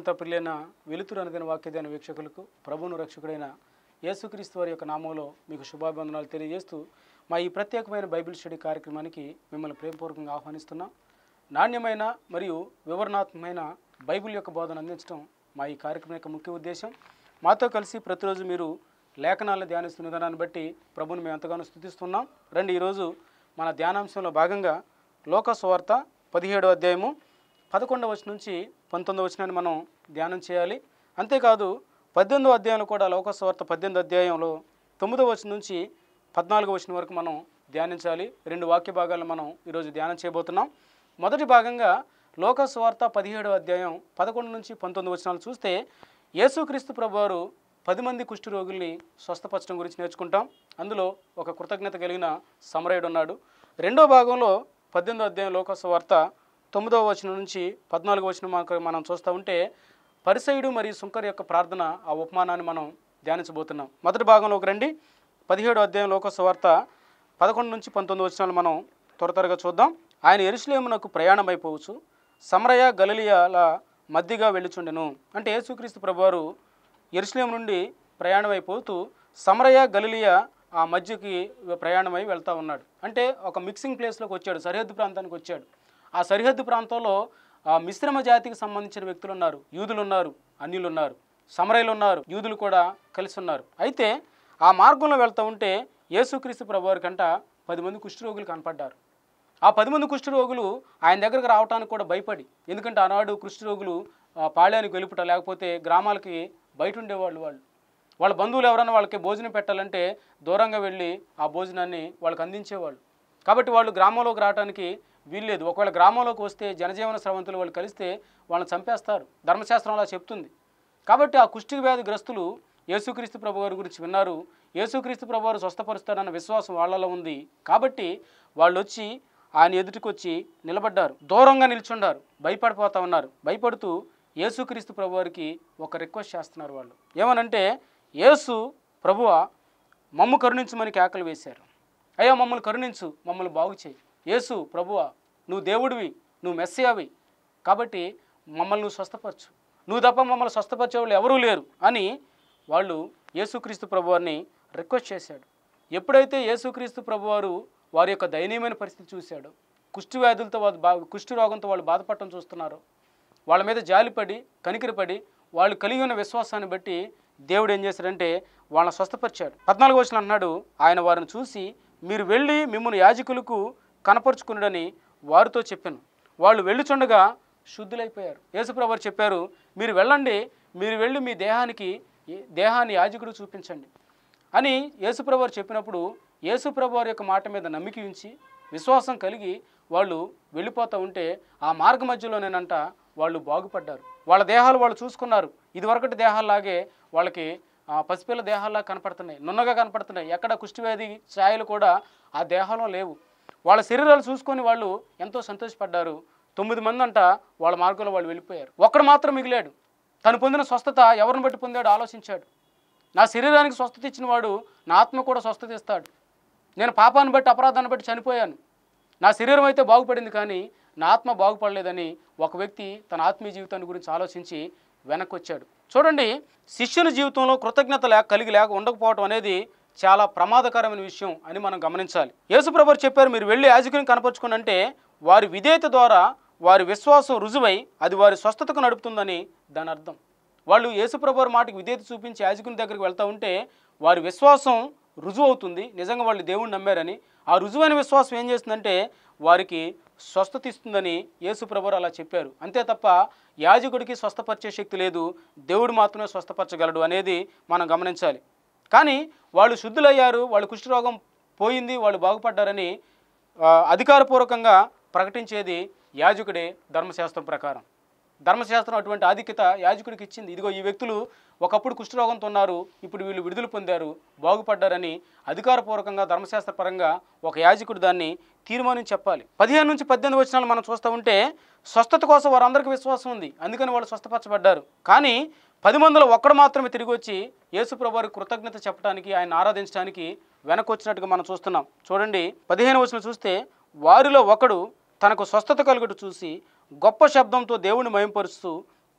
ఎంతో ప్రియులైన వెలుతురు అనుదిన వాక్యదాన వీక్షకులకు ప్రభువును రక్షకుడైన యేసుక్రీస్తు వారి యొక్క నామంలో మీకు శుభాభివందనాలు తెలియజేస్తూ మా ఈ ప్రత్యేకమైన బైబిల్ స్టడీ కార్యక్రమానికి మిమ్మల్ని ప్రేమపూర్వకంగా ఆహ్వానిస్తున్నాం నాణ్యమైన మరియు వివరణాత్మకమైన బైబిల్ యొక్క బోధన అందించడం మా ఈ కార్యక్రమం యొక్క ముఖ్య ఉద్దేశం మాతో కలిసి ప్రతిరోజు మీరు లేఖనాలను ధ్యానిస్తున్న విధానాన్ని బట్టి ప్రభుని మేము ఎంతగానో స్థుతిస్తున్నాం రండి ఈరోజు మన ధ్యానాంశంలో భాగంగా లోక సువార్త పదిహేడో అధ్యాయము పదకొండవ వచనం నుంచి పంతొమ్మిదవ వచనాన్ని మనం ధ్యానం చేయాలి అంతేకాదు పద్దెనిమిదో అధ్యాయంలో కూడా లోకస్వార్త పద్దెనిమిదో అధ్యాయంలో తొమ్మిదవ వచనం నుంచి పద్నాలుగో వచనం వరకు మనం ధ్యానించాలి రెండు వాక్య భాగాలను మనం ఈరోజు ధ్యానం చేయబోతున్నాం మొదటి భాగంగా లోకస్వార్త పదిహేడవ అధ్యాయం పదకొండు నుంచి పంతొమ్మిది వచనాలు చూస్తే యేసుక్రీస్తు ప్రభువారు పది మంది కుష్టి రోగుల్ని స్వస్థపరచడం గురించి నేర్చుకుంటాం అందులో ఒక కృతజ్ఞత కలిగిన సమరయుడు ఉన్నాడు రెండో భాగంలో పద్దెనిమిదో అధ్యాయం లోకస్వార్త తొమ్మిదవ వచనం నుంచి పద్నాలుగో వచనం మనకు మనం చూస్తూ ఉంటే పరిసయుడు మరియు సుంకర్ యొక్క ప్రార్థన ఆ ఉపమానాన్ని మనం ధ్యానించబోతున్నాం మొదటి భాగంలోకి రండి పదిహేడు అధ్యాయం లోకస్వార్త పదకొండు నుంచి పంతొమ్మిది వచనాలు మనం త్వర త్వరగా చూద్దాం ఆయన ఎరుసలేమునకు ప్రయాణం అయిపోవచ్చు సమరయ గలిలియాల మధ్యగా వెళ్ళుచుండెను అంటే యేసుక్రీస్తు ప్రభువారు ఎరుసలేం నుండి ప్రయాణం అయిపోతూ సమరయ గలిలియా ఆ మధ్యకి ప్రయాణమై వెళ్తా ఉన్నాడు అంటే ఒక మిక్సింగ్ ప్లేస్లోకి వచ్చాడు సరిహద్దు ప్రాంతానికి వచ్చాడు ఆ సరిహద్దు ప్రాంతంలో ఆ మిశ్రమ జాతికి సంబంధించిన వ్యక్తులు ఉన్నారు యూదులు ఉన్నారు అన్యులు ఉన్నారు సమరయులు ఉన్నారు యూదులు కూడా కలిసి ఉన్నారు అయితే ఆ మార్గంలో వెళ్తూ ఉంటే యేసుక్రీస్తు ప్రభువారి కంట పది మంది కుష్ఠరోగులు కనపడ్డారు ఆ పది మంది కుష్ఠరోగులు ఆయన దగ్గరకు రావడానికి కూడా భయపడి ఎందుకంటే ఆనాడు కుష్ఠరోగులు ఆ, పాళ్యానికి వెలుపుట లేకపోతే గ్రామాలకి బయట ఉండేవాళ్ళు వాళ్ళు వాళ్ళ బంధువులు ఎవరైనా వాళ్ళకి భోజనం పెట్టాలంటే దూరంగా వెళ్ళి ఆ భోజనాన్ని వాళ్ళకి అందించేవాళ్ళు కాబట్టి వాళ్ళు గ్రామంలోకి రావడానికి వీల్లేదు ఒకవేళ గ్రామంలోకి వస్తే జనజీవన స్రవంతులు వాళ్ళు కలిస్తే వాళ్ళని చంపేస్తారు ధర్మశాస్త్రం అలా చెప్తుంది కాబట్టి ఆ కుష్టి వ్యాధి గ్రస్తులు యేసుక్రీస్తు ప్రభు వారి గురించి విన్నారు యేసుక్రీస్తు ప్రభు వారు స్వస్థపరుస్తాడన్న విశ్వాసం వాళ్ళలో ఉంది కాబట్టి వాళ్ళు వచ్చి ఆయన ఎదుటికి వచ్చి నిలబడ్డారు దూరంగా నిల్చుండారు భయపడిపోతా ఉన్నారు భయపడుతూ యేసుక్రీస్తు ప్రభు వారికి ఒక రిక్వెస్ట్ చేస్తున్నారు వాళ్ళు ఏమనంటే యేసు ప్రభువ మమ్ము కరుణించమని కేకలు వేశారు అయ్యా మమ్మల్ని కరుణించు మమ్మల్ని బాగు చేయి యేసు ప్రభువ నువ్వు దేవుడివి నువ్వు మెస్సియావి కాబట్టి మమ్మల్ని నువ్వు స్వస్థపరచు నువ్వు తప్ప మమ్మల్ని స్వస్థపరిచే వాళ్ళు ఎవరూ లేరు అని వాళ్ళు యేసుక్రీస్తు ప్రభువారిని రిక్వెస్ట్ చేశాడు ఎప్పుడైతే యేసుక్రీస్తు ప్రభువారు వారి యొక్క దయనీయమైన పరిస్థితి చూశాడు కుష్టి వ్యాధులతో వాళ్ళు బా కుష్టి రోగంతో వాళ్ళు బాధపడటం చూస్తున్నారు వాళ్ళ మీద జాలిపడి కనికరపడి వాళ్ళు కలిగి ఉన్న విశ్వాసాన్ని బట్టి దేవుడు ఏం చేశాడంటే వాళ్ళని స్వస్థపరిచాడు పద్నాలుగు వచ్చిన అన్నాడు ఆయన వారిని చూసి మీరు వెళ్ళి మిమ్మల్ని యాజకులకు కనపరుచుకున్నాడని వారితో చెప్పాను వాళ్ళు వెళ్ళుచుండగా శుద్ధులైపోయారు యేసుప్రభు వారు చెప్పారు మీరు వెళ్ళండి మీరు వెళ్ళి మీ దేహానికి దేహాన్ని యాజకుడు చూపించండి అని యేసుప్రభు వారు చెప్పినప్పుడు యేసుప్రభు వారి యొక్క మాట మీద నమ్మిక ఉంచి విశ్వాసం కలిగి వాళ్ళు వెళ్ళిపోతూ ఉంటే ఆ మార్గ మధ్యలోనేనంట వాళ్ళు బాగుపడ్డారు వాళ్ళ దేహాలు వాళ్ళు చూసుకున్నారు ఇదివరకటి దేహాల్లాగే వాళ్ళకి ఆ, పసిపిల్ల దేహాల్లా కనపడుతున్నాయి నున్నగా కనపడుతున్నాయి ఎక్కడ కుష్టివ్యాధి ఛాయలు కూడా ఆ దేహంలో లేవు వాళ్ళ శరీరాలు చూసుకొని వాళ్ళు ఎంతో సంతోషపడ్డారు తొమ్మిది మంది అంట వాళ్ళ మార్గంలో వాళ్ళు వెళ్ళిపోయారు ఒక్కడు మాత్రం మిగిలాడు తను పొందిన స్వస్థత ఎవరిని బట్టి పొందాడో ఆలోచించాడు నా శరీరానికి స్వస్థత ఇచ్చిన వాడు నా ఆత్మ కూడా స్వస్థత ఇస్తాడు నేను పాపాన్ని బట్టి అపరాధాన్ని బట్టి చనిపోయాను నా శరీరం అయితే బాగుపడింది కానీ నా ఆత్మ బాగుపడలేదని ఒక వ్యక్తి తన ఆత్మీయ జీవితాన్ని గురించి ఆలోచించి వెనక్కి వచ్చాడు చూడండి శిష్యుల జీవితంలో కృతజ్ఞత లేక కలిగి లేక ఉండకపోవడం అనేది చాలా ప్రమాదకరమైన విషయం అని మనం గమనించాలి యేసుప్రభు చెప్పారు మీరు వెళ్ళి యాజకుని కనపరుచుకుని అంటే వారి విధేయత ద్వారా వారి విశ్వాసం రుజువై అది వారి స్వస్థతకు నడుపుతుందని దాని అర్థం వాళ్ళు యేసుప్రభు మాటకి విధేయత చూపించి యాజకుని దగ్గరికి వెళ్తూ ఉంటే వారి విశ్వాసం రుజువు అవుతుంది నిజంగా వాళ్ళు దేవుణ్ణి నమ్మారని ఆ రుజువైన విశ్వాసం ఏం చేస్తుందంటే వారికి స్వస్థత ఇస్తుందని యేసుప్రభు అలా చెప్పారు అంతే తప్ప యాజకుడికి స్వస్థపరిచే శక్తి లేదు దేవుడు మాత్రమే స్వస్థపరచగలడు అనేది మనం గమనించాలి కానీ వాళ్ళు శుద్ధులయ్యారు వాళ్ళు కుష్ఠరోగం పోయింది వాళ్ళు బాగుపడ్డారని ఆ, అధికారపూర్వకంగా ప్రకటించేది యాజకుడే ధర్మశాస్త్రం ప్రకారం ధర్మశాస్త్రం అటువంటి ఆధిక్యత యాజకుడికి ఇచ్చింది ఇదిగో ఈ వ్యక్తులు ఒకప్పుడు కుష్ఠరోగంతో ఉన్నారు ఇప్పుడు వీళ్ళు విడుదల పొందారు బాగుపడ్డారని అధికారపూర్వకంగా ధర్మశాస్త్ర పరంగా ఒక యాజకుడు దాన్ని తీర్మానించి చెప్పాలి పదిహేను నుంచి పద్దెనిమిది వచనాలు మనం చూస్తూ ఉంటే స్వస్థత కోసం వారందరికీ విశ్వాసం ఉంది అందుకని వాళ్ళు స్వస్థపరచబడ్డారు కానీ పది మందిలో ఒక్కడు మాత్రమే తిరిగి వచ్చి యేసుప్రభు వారికి కృతజ్ఞత చెప్పడానికి ఆయన ఆరాధించడానికి వెనక్కి వచ్చినట్టుగా మనం చూస్తున్నాం చూడండి పదిహేను వచనం చూస్తే వారిలో ఒకడు తనకు స్వస్థత కలుగుట చూసి గొప్ప శబ్దంతో దేవుని మయంపరుస్తూ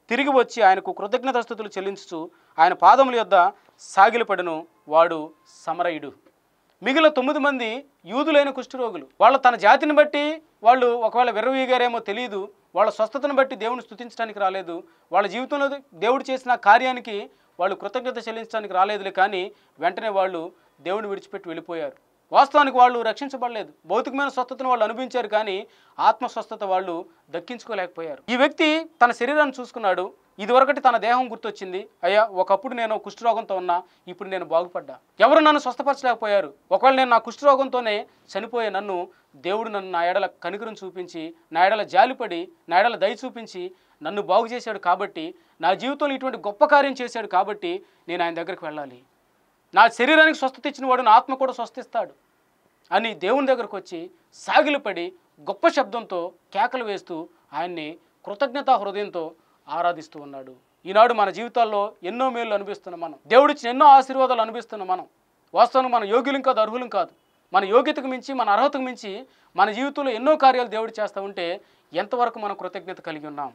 తిరిగి వచ్చి ఆయనకు కృతజ్ఞతాస్థుతులు చెల్లించుచు ఆయన పాదముల యొద్ద సాగిలపడను వాడు సమరయుడు మిగిలిన తొమ్మిది మంది యూదులైన కుష్ఠరోగులు వాళ్ళు తన జాతిని బట్టి వాళ్ళు ఒకవేళ విర్రవీగారేమో తెలియదు వాళ్ళ స్వస్థతను బట్టి దేవుని స్తుతించడానికి రాలేదు వాళ్ళ జీవితంలో దేవుడు చేసిన కార్యానికి వాళ్ళు కృతజ్ఞత చెల్లించడానికి రాలేదులే కానీ వెంటనే వాళ్ళు దేవుని విడిచిపెట్టి వెళ్ళిపోయారు వాస్తవానికి వాళ్ళు రక్షించబడలేదు భౌతికమైన స్వస్థతను వాళ్ళు అనుభవించారు కానీ ఆత్మ స్వస్థత వాళ్ళు దక్కించుకోలేకపోయారు ఈ వ్యక్తి తన శరీరాన్ని చూసుకున్నాడు ఇదివరకటి తన దేహం గుర్తొచ్చింది అయ్యా ఒకప్పుడు నేను కుష్ఠరోగంతో ఉన్నా ఇప్పుడు నేను బాగుపడ్డా ఎవరు నన్ను స్వస్థపరచలేకపోయారు ఒకవేళ నేను నా కుష్ఠరోగంతోనే చనిపోయే నన్ను దేవుడు నన్ను నా ఎడల కనికరం చూపించి నా ఎడల జాలిపడి నా ఎడల దయ చూపించి నన్ను బాగు చేశాడు కాబట్టి నా జీవితంలో ఇటువంటి గొప్ప కార్యం చేశాడు కాబట్టి నేను ఆయన దగ్గరికి వెళ్ళాలి నా శరీరానికి స్వస్థత ఇచ్చిన వాడు నా ఆత్మ కూడా స్వస్థిస్తాడు అని దేవుని దగ్గరకు వచ్చి సాగిలపడి గొప్ప శబ్దంతో కేకలు వేస్తూ ఆయన్ని కృతజ్ఞతా హృదయంతో ఆరాధిస్తూ ఉన్నాడు ఈనాడు మన జీవితాల్లో ఎన్నో మేలు అనిపిస్తున్నాం మనం దేవుడిచ్చిన ఎన్నో ఆశీర్వాదాలు అనిపిస్తున్నాం మనం వాస్తవానికి మన యోగ్యులం కాదు అర్హులం కాదు మన యోగ్యతకు మించి మన అర్హతకు మించి మన జీవితంలో ఎన్నో కార్యాలు దేవుడు చేస్తూ ఉంటే ఎంతవరకు మనం కృతజ్ఞత కలిగి ఉన్నాం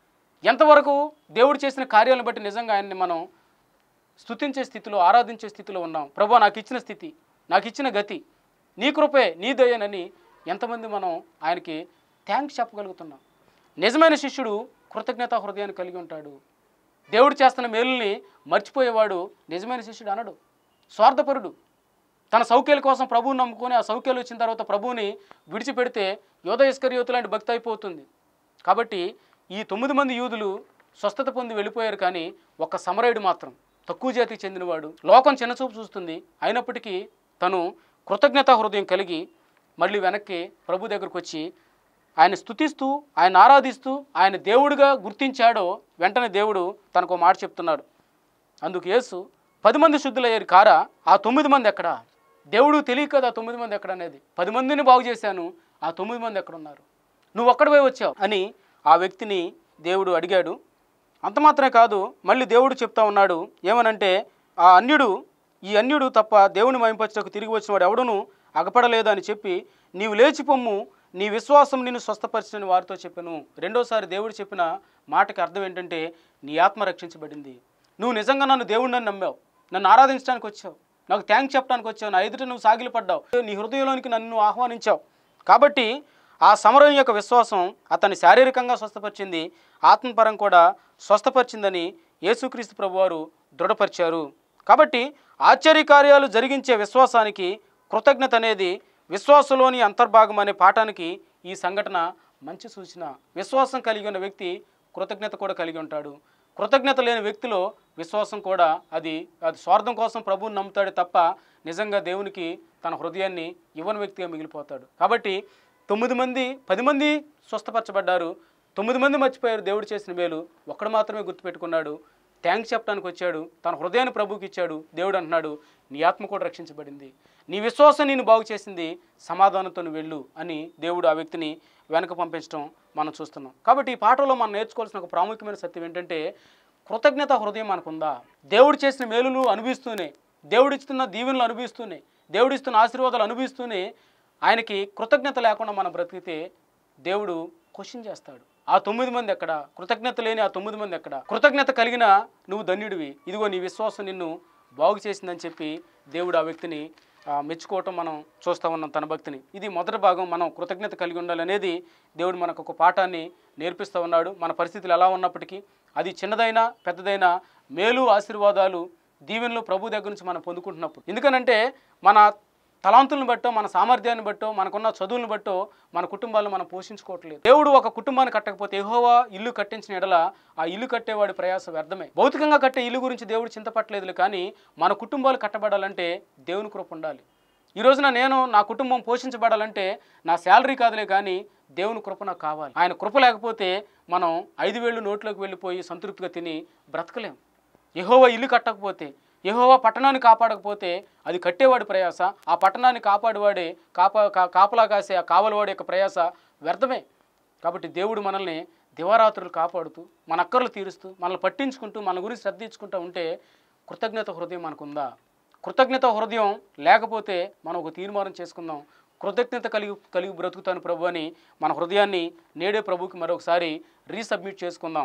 ఎంతవరకు దేవుడు చేసిన కార్యాలను బట్టి నిజంగా ఆయన్ని మనం స్తుతించే స్థితిలో ఆరాధించే స్థితిలో ఉన్నాం ప్రభు నాకు ఇచ్చిన స్థితి నాకు ఇచ్చిన గతి నీ కృపే నీ దయనని ఎంతమంది మనం ఆయనకి థ్యాంక్స్ చెప్పగలుగుతున్నాం నిజమైన శిష్యుడు కృతజ్ఞతా హృదయాన్ని కలిగి ఉంటాడు దేవుడు చేస్తున్న మేలుల్ని మర్చిపోయేవాడు నిజమైన శిష్యుడు అనడు స్వార్థపరుడు తన సౌఖ్యాల కోసం ప్రభువుని నమ్ముకొని ఆ సౌఖ్యాలు వచ్చిన తర్వాత ప్రభువుని విడిచిపెడితే యోధ ఇస్కరియోతు లాంటి భక్తి అయిపోతుంది కాబట్టి ఈ తొమ్మిది మంది యూదులు స్వస్థత పొంది వెళ్ళిపోయారు కానీ ఒక్క సమరయుడు మాత్రం తక్కువ జాతికి చెందినవాడు లోకం చిన్నచూపు చూస్తుంది అయినప్పటికీ తను కృతజ్ఞతా హృదయం కలిగి మళ్ళీ వెనక్కి ప్రభు దగ్గరకు వచ్చి ఆయన స్తుతిస్తూ ఆయన ఆరాధిస్తూ ఆయన దేవుడిగా గుర్తించాడో వెంటనే దేవుడు తనకు ఒక మాట చెప్తున్నాడు అందుకు యేసు పది మంది శుద్ధులయ్యారు కారా ఆ తొమ్మిది మంది ఎక్కడ దేవుడు తెలియక కదా ఆ తొమ్మిది మంది ఎక్కడ అనేది పది మందిని బాగు చేశాను ఆ తొమ్మిది మంది ఎక్కడ ఉన్నారు నువ్వు ఒక్కడివే వచ్చావు అని ఆ వ్యక్తిని దేవుడు అడిగాడు అంత మాత్రమే కాదు మళ్ళీ దేవుడు చెప్తా ఉన్నాడు ఏమనంటే ఆ అన్యుడు ఈ అన్యుడు తప్ప దేవుని మహింపచ్చకు తిరిగి వచ్చిన వాడు ఎవడును అగపడలేదు అని చెప్పి నీవు లేచి పొమ్ము నీ విశ్వాసం నిన్ను స్వస్థపరిచిన వారితో చెప్పాను రెండోసారి దేవుడు చెప్పిన మాటకి అర్థం ఏంటంటే నీ ఆత్మ రక్షించబడింది నువ్వు నిజంగా నన్ను దేవుడిని నమ్మావు నన్ను ఆరాధించడానికి వచ్చావు నాకు థ్యాంక్స్ చెప్పడానికి వచ్చావు నా ఎదుట నువ్వు సాగిలి పడ్డావు నీ హృదయంలోనికి నన్ను ఆహ్వానించావు కాబట్టి ఆ సమరం యొక్క విశ్వాసం అతన్ని శారీరకంగా స్వస్థపరిచింది ఆత్మపరం కూడా స్వస్థపరిచిందని యేసుక్రీస్తు ప్రభువారు దృఢపరిచారు కాబట్టి ఆశ్చర్యకార్యాలు జరిగించే విశ్వాసానికి కృతజ్ఞత అనేది విశ్వాసంలోని అంతర్భాగం అనే పాఠానికి ఈ సంఘటన మంచి సూచన విశ్వాసం కలిగి ఉన్న వ్యక్తి కృతజ్ఞత కూడా కలిగి ఉంటాడు కృతజ్ఞత లేని వ్యక్తిలో విశ్వాసం కూడా అది అది స్వార్థం కోసం ప్రభువుని నమ్ముతాడే తప్ప నిజంగా దేవునికి తన హృదయాన్ని ఇవ్వని వ్యక్తిగా మిగిలిపోతాడు కాబట్టి తొమ్మిది మంది పది మంది స్వస్థపరచబడ్డారు తొమ్మిది మంది మర్చిపోయారు దేవుడు చేసిన మేలు ఒక్కడు మాత్రమే గుర్తుపెట్టుకున్నాడు థ్యాంక్స్ చెప్పడానికి వచ్చాడు తన హృదయాన్ని ప్రభువుకి ఇచ్చాడు దేవుడు అంటున్నాడు నీ ఆత్మ కూడా రక్షించబడింది నీ విశ్వాసం నేను బాగు చేసింది సమాధానంతో నువ్వు వెళ్ళు అని దేవుడు ఆ వ్యక్తిని వెనక పంపించడం మనం చూస్తున్నాం కాబట్టి ఈ పాఠంలో మనం నేర్చుకోవాల్సిన ఒక ప్రాముఖ్యమైన సత్యం ఏంటంటే కృతజ్ఞత హృదయం మనకుందా దేవుడు చేసిన మేలులు అనుభవిస్తూనే దేవుడిస్తున్న దీవెనలు అనుభవిస్తూనే దేవుడిస్తున్న ఆశీర్వాదాలు అనుభవిస్తూనే ఆయనకి కృతజ్ఞత లేకుండా మనం బ్రతికితే దేవుడు క్వశ్చన్ చేస్తాడు ఆ తొమ్మిది మంది ఎక్కడ కృతజ్ఞత లేని ఆ తొమ్మిది మంది ఎక్కడ కృతజ్ఞత కలిగిన నువ్వు ధన్యుడివి ఇదిగో నీ విశ్వాసం నిన్ను బాగు చేసిందని చెప్పి దేవుడు ఆ వ్యక్తిని ఆ, మెచ్చుకోవటం మనం చూస్తూ ఉన్నాం తన భక్తిని ఇది మొదటి భాగం మనం కృతజ్ఞత కలిగి ఉండాలనేది దేవుడు మనకు ఒక పాఠాన్ని నేర్పిస్తూ ఉన్నాడు మన పరిస్థితులు ఎలా ఉన్నప్పటికీ అది చిన్నదైనా పెద్దదైనా మేలు ఆశీర్వాదాలు దీవెనలు ప్రభు దగ్గర నుంచి మనం పొందుకుంటున్నప్పుడు ఎందుకనంటే మన తలాంతులను బట్టో మన సామర్థ్యాన్ని బట్టో మనకున్న చదువులను బట్టో మన కుటుంబాలను మనం పోషించుకోవట్లేదు దేవుడు ఒక కుటుంబాన్ని కట్టకపోతే ఎహోవా ఇల్లు కట్టించిన ఎడల ఆ ఇల్లు కట్టేవాడి ప్రయాస వ్యర్థమే భౌతికంగా కట్టే ఇల్లు గురించి దేవుడు చింతపట్టలేదులే కానీ మన కుటుంబాలు కట్టబడాలంటే దేవుని కృప ఉండాలి ఈ రోజున నేను నా కుటుంబం పోషించబడాలంటే నా శాలరీ కాదులే కానీ దేవుని కృప నాకు కావాలి ఆయన కృప లేకపోతే మనం ఐదు వేళ్ళు నోట్లోకి వెళ్ళిపోయి సంతృప్తిగా తిని బ్రతకలేం యెహోవా ఇల్లు కట్టకపోతే యెహోవా పట్టణాన్ని కాపాడకపోతే అది కట్టేవాడి ప్రయాస ఆ పట్టణాన్ని కాపాడువాడే కాపా కా- కాపలా కాసే ఆ కావలవాడి యొక్క ప్రయాస వ్యర్థమే కాబట్టి దేవుడు మనల్ని దివారాత్రులు కాపాడుతూ మన అక్కర్లు తీరుస్తూ మనల్ని పట్టించుకుంటూ మన గురించి శ్రద్ధించుకుంటూ ఉంటే కృతజ్ఞత హృదయం మనకుందా కృతజ్ఞత హృదయం లేకపోతే మనం ఒక తీర్మానం చేసుకుందాం కృతజ్ఞత కలిగి కలిగి బ్రతుకుతాను ప్రభు అని మన హృదయాన్ని నేడే ప్రభుకి మరొకసారి రీసబ్మిట్ చేసుకుందాం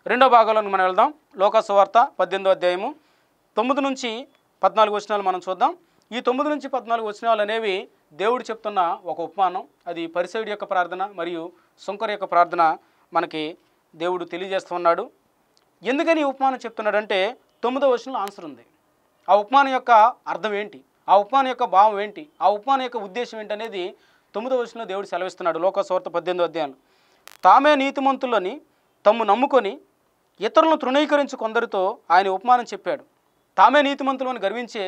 రెండో భాగంలోకి మనం వెళ్దాం లోకసువార్త పద్దెనిమిదో అధ్యాయము తొమ్మిది నుంచి పద్నాలుగు వచనాలు మనం చూద్దాం ఈ తొమ్మిది నుంచి పద్నాలుగు వచనాలు అనేవి దేవుడు చెప్తున్న ఒక ఉపమానం అది పరిసైడి యొక్క ప్రార్థన మరియు శంకర్ యొక్క ప్రార్థన మనకి దేవుడు తెలియజేస్తున్నాడు ఎందుకని ఈ ఉపమానం చెప్తున్నాడంటే తొమ్మిదో వచనంలో ఆన్సర్ ఉంది ఆ ఉపమానం యొక్క అర్థం ఏంటి ఆ ఉపమానం యొక్క భావం ఏంటి ఆ ఉపమానం యొక్క ఉద్దేశం ఏంటి అనేది తొమ్మిదో వచనంలో దేవుడు సెలవిస్తున్నాడు లోకస్వార్త పద్దెనిమిదో అధ్యాయం తామే నీతిమంతులని తమ్ము నమ్ముకొని ఇతరులను తృణీకరించి కొందరితో ఆయన ఉపమానం చెప్పాడు తామే నీతిమంతులు అని గర్వించే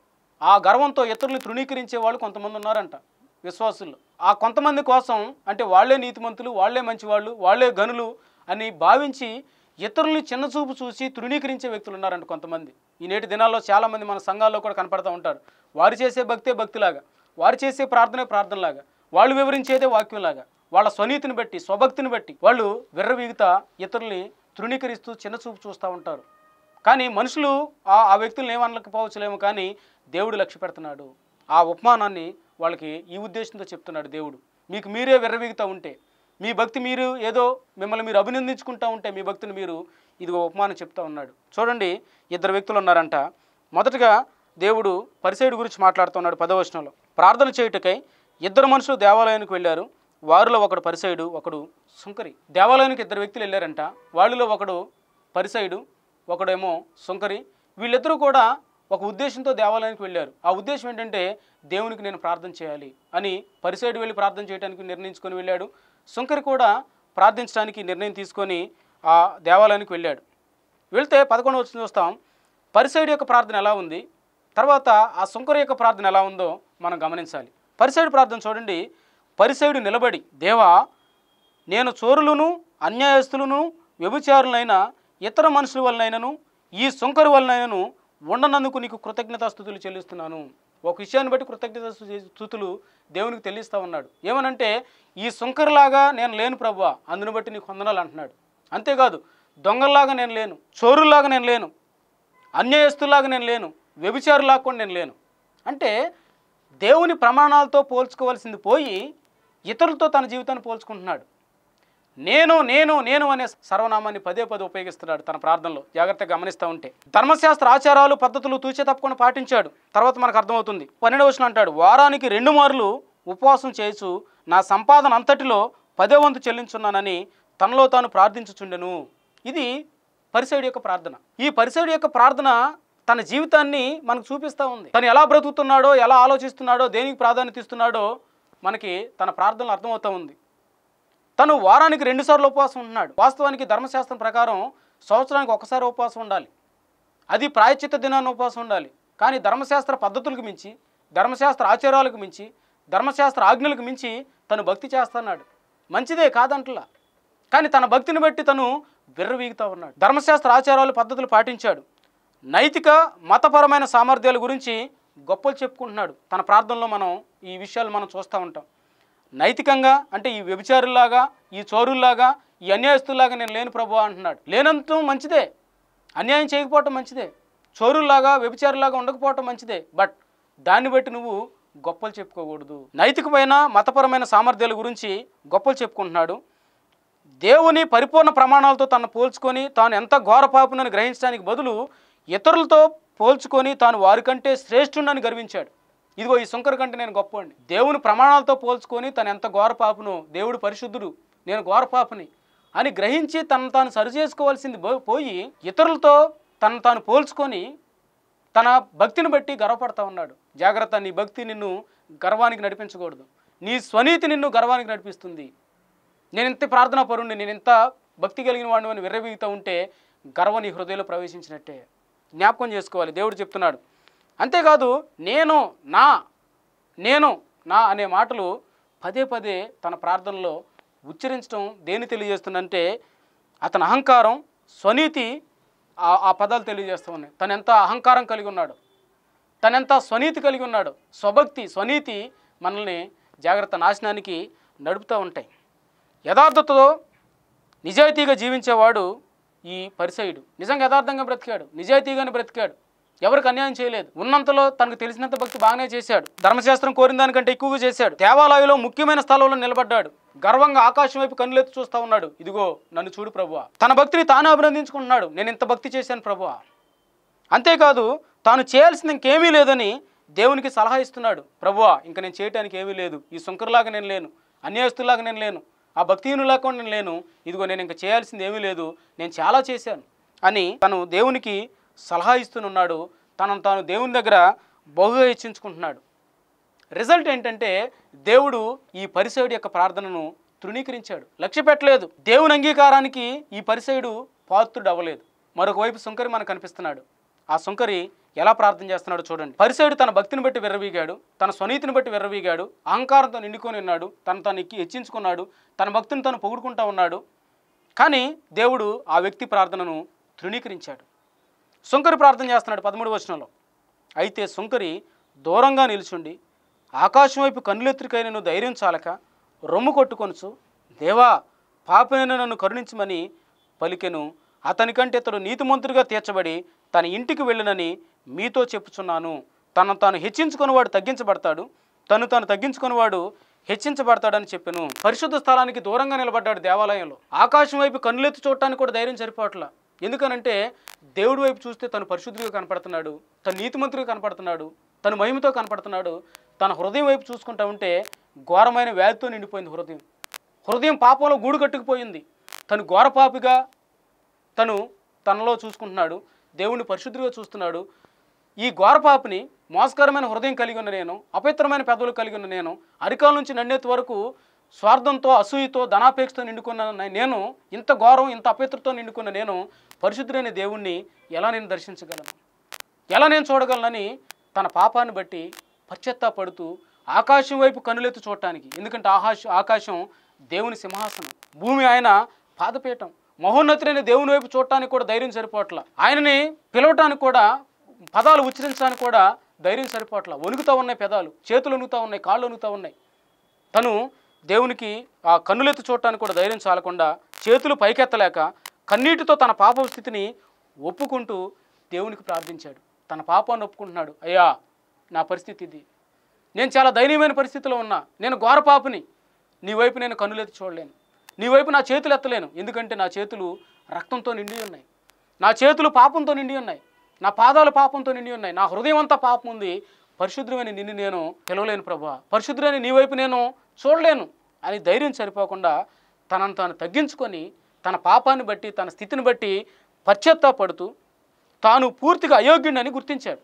ఆ గర్వంతో ఇతరులను తృణీకరించే వాళ్ళు కొంతమంది ఉన్నారంట విశ్వాసులు ఆ కొంతమంది కోసం అంటే వాళ్ళే నీతిమంతులు వాళ్ళే మంచివాళ్ళు వాళ్ళే గనులు అని భావించి ఇతరుల్ని చిన్న చూపు చూసి తృణీకరించే వ్యక్తులు ఉన్నారంట కొంతమంది ఈ నేటి దినాల్లో చాలామంది మన సంఘాల్లో కూడా కనపడతా ఉంటారు వారు చేసే భక్తే భక్తిలాగా వారు చేసే ప్రార్థనే ప్రార్థనలాగా వాళ్ళు వివరించేదే వాక్యంలాగా వాళ్ళ స్వనీతిని బట్టి స్వభక్తిని బట్టి వాళ్ళు విర్రవీగుతా ఇతరుల్ని తృణీకరిస్తూ చిన్న చూపు చూస్తూ ఉంటారు కానీ మనుషులు ఆ ఆ వ్యక్తులను ఏమనలేకపోవచ్చులేమో కానీ దేవుడు లక్ష్య పెడుతున్నాడు ఆ ఉపమానాన్ని వాళ్ళకి ఈ ఉద్దేశంతో చెప్తున్నాడు దేవుడు మీకు మీరే విర్రవీగుతూ ఉంటే మీ భక్తి మీరు ఏదో మిమ్మల్ని మీరు అభినందించుకుంటూ ఉంటే మీ భక్తిని మీరు ఇదిగో ఉపమానం చెప్తా ఉన్నాడు చూడండి ఇద్దరు వ్యక్తులు ఉన్నారంట మొదటగా దేవుడు పరిసైడు గురించి మాట్లాడుతున్నాడు పదవచనంలో ప్రార్థన చేయుటకై ఇద్దరు మనుషులు దేవాలయానికి వెళ్ళారు వారిలో ఒకడు పరిసైడు ఒకడు సుంకరి దేవాలయానికి ఇద్దరు వ్యక్తులు వెళ్ళారంట వాళ్ళలో ఒకడు పరిసైడు ఒకడేమో సుంకరి వీళ్ళిద్దరూ కూడా ఒక ఉద్దేశంతో దేవాలయానికి వెళ్ళారు ఆ ఉద్దేశం ఏంటంటే దేవునికి నేను ప్రార్థన చేయాలి అని పరిసైడు వెళ్ళి ప్రార్థన చేయడానికి నిర్ణయించుకొని వెళ్ళాడు సుంకరి కూడా ప్రార్థించడానికి నిర్ణయం తీసుకొని ఆ దేవాలయానికి వెళ్ళాడు వెళ్తే పదకొండు వచ్చిన చూస్తాం పరిసైడు యొక్క ప్రార్థన ఎలా ఉంది తర్వాత ఆ సుంకరి యొక్క ప్రార్థన ఎలా ఉందో మనం గమనించాలి పరిసైడు ప్రార్థన చూడండి పరిసైడు నిలబడి దేవా నేను చోరులను అన్యాయస్తులను వ్యభిచారులైన ఇతర మనుషుల వలనైనను ఈ సుంకరి వలనైనను ఉండనందుకు నీకు కృతజ్ఞతాస్థుతులు చెల్లిస్తున్నాను ఒక విషయాన్ని బట్టి కృతజ్ఞత స్థుతులు దేవునికి తెలియస్తా ఉన్నాడు ఏమనంటే ఈ సుంకరిలాగా నేను లేను ప్రభు అందును బట్టి నీకు వందనాలు అంటున్నాడు అంతేకాదు దొంగల్లాగా నేను లేను చోరుల్లాగా నేను లేను అన్యాయస్తులాగా నేను లేను వ్యభిచారులాగా కూడా నేను లేను అంటే దేవుని ప్రమాణాలతో పోల్చుకోవాల్సింది పోయి ఇతరులతో తన జీవితాన్ని పోల్చుకుంటున్నాడు నేను నేను నేను అనే సర్వనామాన్ని పదే పదే ఉపయోగిస్తున్నాడు తన ప్రార్థనలో జాగ్రత్తగా గమనిస్తూ ఉంటే ధర్మశాస్త్ర ఆచారాలు పద్ధతులు తూచే తప్పకుండా పాటించాడు తర్వాత మనకు అర్థమవుతుంది పన్నెండు వచ్చిన అంటాడు వారానికి రెండు మార్లు ఉపవాసం చేయొచ్చు నా సంపాదన అంతటిలో పదే వంతు చెల్లించున్నానని తనలో తాను ప్రార్థించుచుండెను ఇది పరిసైడు యొక్క ప్రార్థన ఈ పరిసైడు యొక్క ప్రార్థన తన జీవితాన్ని మనకు చూపిస్తూ ఉంది తను ఎలా బ్రతుకుతున్నాడో ఎలా ఆలోచిస్తున్నాడో దేనికి ప్రాధాన్యత ఇస్తున్నాడో మనకి తన ప్రార్థనలు అర్థమవుతూ ఉంది తను వారానికి రెండుసార్లు ఉపవాసం ఉంటున్నాడు వాస్తవానికి ధర్మశాస్త్రం ప్రకారం సంవత్సరానికి ఒకసారి ఉపవాసం ఉండాలి అది ప్రాయచిత్త దినాన్ని ఉపవాసం ఉండాలి కానీ ధర్మశాస్త్ర పద్ధతులకు మించి ధర్మశాస్త్ర ఆచారాలకు మించి ధర్మశాస్త్ర ఆజ్ఞలకు మించి తను భక్తి చేస్తున్నాడు మంచిదే కాదంటలా కానీ తన భక్తిని బట్టి తను విర్రవీగుతూ ఉన్నాడు ధర్మశాస్త్ర ఆచారాలు పద్ధతులు పాటించాడు నైతిక మతపరమైన సామర్థ్యాల గురించి గొప్పలు చెప్పుకుంటున్నాడు తన ప్రార్థనలో మనం ఈ విషయాలు మనం చూస్తూ ఉంటాం నైతికంగా అంటే ఈ వ్యభిచారుల్లాగా ఈ చోరుల్లాగా ఈ అన్యాయస్తుల్లాగా నేను లేను ప్రభు అంటున్నాడు లేనంత మంచిదే అన్యాయం చేయకపోవటం మంచిదే చోరుల్లాగా వ్యభిచారులాగా ఉండకపోవటం మంచిదే బట్ దాన్ని బట్టి నువ్వు గొప్పలు చెప్పుకోకూడదు నైతికమైన మతపరమైన సామర్థ్యాల గురించి గొప్పలు చెప్పుకుంటున్నాడు దేవుని పరిపూర్ణ ప్రమాణాలతో తను పోల్చుకొని తాను ఎంత ఘోర పాపునని గ్రహించడానికి బదులు ఇతరులతో పోల్చుకొని తాను వారికంటే శ్రేష్ఠుడని గర్వించాడు ఇదిగో ఈ శంకర్ కంటే నేను గొప్పవాడిని దేవుని ప్రమాణాలతో పోల్చుకొని తను ఎంత ఘోర పాపును దేవుడు పరిశుద్ధుడు నేను ఘోర పాపని అని గ్రహించి తను తాను సరి చేసుకోవాల్సింది పో- పోయి ఇతరులతో తను తాను పోల్చుకొని తన భక్తిని బట్టి గర్వపడతా ఉన్నాడు జాగ్రత్త నీ భక్తి నిన్ను గర్వానికి నడిపించకూడదు నీ స్వనీతి నిన్ను గర్వానికి నడిపిస్తుంది నేను ఇంత ప్రార్థనా పరుణ్ణి నేను ఇంత భక్తి కలిగిన వాడిని అని విర్రవీగుతూ ఉంటే గర్వ నీ హృదయంలో ప్రవేశించినట్టే జ్ఞాపకం చేసుకోవాలి దేవుడు చెప్తున్నాడు అంతేకాదు నేను నా నేను నా అనే మాటలు పదే పదే తన ప్రార్థనలో ఉచ్చరించడం దేని తెలియజేస్తుందంటే అతని అహంకారం స్వనీతి ఆ- ఆ పదాలు తెలియజేస్తూ ఉన్నాయి తను ఎంత అహంకారం కలిగి ఉన్నాడు తనెంత స్వనీతి కలిగి ఉన్నాడు స్వభక్తి స్వనీతి మనల్ని జాగ్రత్త నాశనానికి నడుపుతూ ఉంటాయి యథార్థతతో నిజాయితీగా జీవించేవాడు ఈ పరిసయుడు నిజంగా యథార్థంగా బ్రతికాడు నిజాయితీగానే బ్రతికాడు ఎవరికి అన్యాయం చేయలేదు ఉన్నంతలో తనకు తెలిసినంత భక్తి బాగానే చేశాడు ధర్మశాస్త్రం కోరిన దానికంటే ఎక్కువగా చేశాడు దేవాలయంలో ముఖ్యమైన స్థలంలో నిలబడ్డాడు గర్వంగా ఆకాశం వైపు కన్నులెత్తి చూస్తూ ఉన్నాడు ఇదిగో నన్ను చూడు ప్రభువా తన భక్తిని తాను అభినందించుకుంటున్నాడు నేను ఇంత భక్తి చేశాను ప్రభువా అంతేకాదు తాను చేయాల్సింది ఇంకేమీ లేదని దేవునికి సలహా ఇస్తున్నాడు ప్రభువా ఇంక నేను చేయటానికి ఏమీ లేదు ఈ సుంకరులాగా నేను లేను అన్యాయస్తులాగా నేను లేను ఆ భక్తిహీనులాగా నేను లేను ఇదిగో నేను ఇంకా చేయాల్సింది ఏమీ లేదు నేను చాలా చేశాను అని తను దేవునికి సలహా ఇస్తున్నాడు తనను తాను దేవుని దగ్గర బహుగా హెచ్చించుకుంటున్నాడు రిజల్ట్ ఏంటంటే దేవుడు ఈ పరిసయుడి యొక్క ప్రార్థనను తృణీకరించాడు లక్ష్య పెట్టలేదు దేవుని అంగీకారానికి ఈ పరిసయుడు పాత్రుడు అవ్వలేదు మరొక వైపు సుంకరి మనకు కనిపిస్తున్నాడు ఆ సుంకరి ఎలా ప్రార్థన చేస్తున్నాడో చూడండి పరిసయుడు తన భక్తిని బట్టి విర్రవీగాడు తన స్వనీతిని బట్టి విర్రవీగాడు అహంకారంతో నిండుకొని ఉన్నాడు తను తను ఎక్కి హెచ్చించుకున్నాడు తన భక్తిని తను పొగుడుకుంటా ఉన్నాడు కానీ దేవుడు ఆ వ్యక్తి ప్రార్థనను తృణీకరించాడు సుంకరి ప్రార్థన చేస్తున్నాడు పదమూడు వచనంలో అయితే సుంకరి దూరంగా నిల్చుండి ఆకాశం వైపు కన్నులెత్తికైన నువ్వు ధైర్యం చాలక రొమ్ము కొట్టుకొనుచు దేవా పాపైన నన్ను కరుణించమని పలికెను అతనికంటే ఇతడు నీతిమంతుడిగా తీర్చబడి తన ఇంటికి వెళ్ళనని మీతో చెప్పుచున్నాను తను తాను హెచ్చించుకునేవాడు తగ్గించబడతాడు తను తాను తగ్గించుకునేవాడు హెచ్చించబడతాడని చెప్పాను పరిశుద్ధ స్థలానికి దూరంగా నిలబడ్డాడు దేవాలయంలో ఆకాశం వైపు కన్నులెత్తి చూడటానికి కూడా ధైర్యం సరిపోవట్లా ఎందుకనంటే దేవుడి వైపు చూస్తే తను పరిశుద్ధుడిగా కనపడుతున్నాడు తను నీతిమంతుడిగా కనపడుతున్నాడు తను మహిమతో కనపడుతున్నాడు తన హృదయం వైపు చూసుకుంటా ఉంటే ఘోరమైన వ్యాధితో నిండిపోయింది హృదయం హృదయం పాపంలో గూడు కట్టుకుపోయింది తను ఘోరపాపిగా తను తనలో చూసుకుంటున్నాడు దేవుణ్ణి పరిశుద్ధిగా చూస్తున్నాడు ఈ ఘోరపాపిని మోసకరమైన హృదయం కలిగి ఉన్న నేను అపవిత్రమైన పెదవులు కలిగి ఉన్న నేను అరికాల నుంచి నన్నెత్తి వరకు స్వార్థంతో అసూయతో ధనాపేక్షతో నిండుకున్న న- నేను ఇంత ఘోరం ఇంత అపవిత్రతో నిండుకున్న నేను పరిశుద్ధుడైన దేవుణ్ణి ఎలా నేను దర్శించగలను ఎలా నేను చూడగలనని తన పాపాన్ని బట్టి పశ్చాత్తాపడుతూ ఆకాశం వైపు కనులెత్తి చూడటానికి ఎందుకంటే ఆకాశ ఆకాశం దేవుని సింహాసనం భూమి ఆయన పాదపీఠం మహోన్నతులైన దేవుని వైపు చూడటానికి కూడా ధైర్యం సరిపోవట్ల ఆయనని పిలవటానికి కూడా పదాలు ఉచ్చరించడానికి కూడా ధైర్యం సరిపోవట్ల వణుకుతూ ఉన్నాయి పెదాలు చేతులు వణుకుతూ ఉన్నాయి కాళ్ళు వణుకుతూ ఉన్నాయి తను దేవునికి ఆ కన్నులెత్తి చూడటానికి కూడా ధైర్యం చాలకుండా చేతులు పైకెత్తలేక కన్నీటితో తన పాప స్థితిని ఒప్పుకుంటూ దేవునికి ప్రార్థించాడు తన పాపాన్ని ఒప్పుకుంటున్నాడు అయ్యా నా పరిస్థితి ఇది నేను చాలా దయనీయమైన పరిస్థితిలో ఉన్నా నేను ఘోర పాపని నీ వైపు నేను కన్నులెత్తి చూడలేను నీ వైపు నా చేతులు ఎత్తలేను ఎందుకంటే నా చేతులు రక్తంతో నిండి ఉన్నాయి నా చేతులు పాపంతో నిండి ఉన్నాయి నా పాదాలు పాపంతో నిండి ఉన్నాయి నా హృదయం అంతా పాపం ఉంది పరిశుద్ధమైన నిన్ను నేను పిలవలేను ప్రభా పరిశుద్ధుడైన నీ వైపు నేను చూడలేను అని ధైర్యం సరిపోకుండా తనను తాను తగ్గించుకొని తన పాపాన్ని బట్టి తన స్థితిని బట్టి పశ్చాత్తాపడుతూ తాను పూర్తిగా అయోగ్యుడిని గుర్తించాడు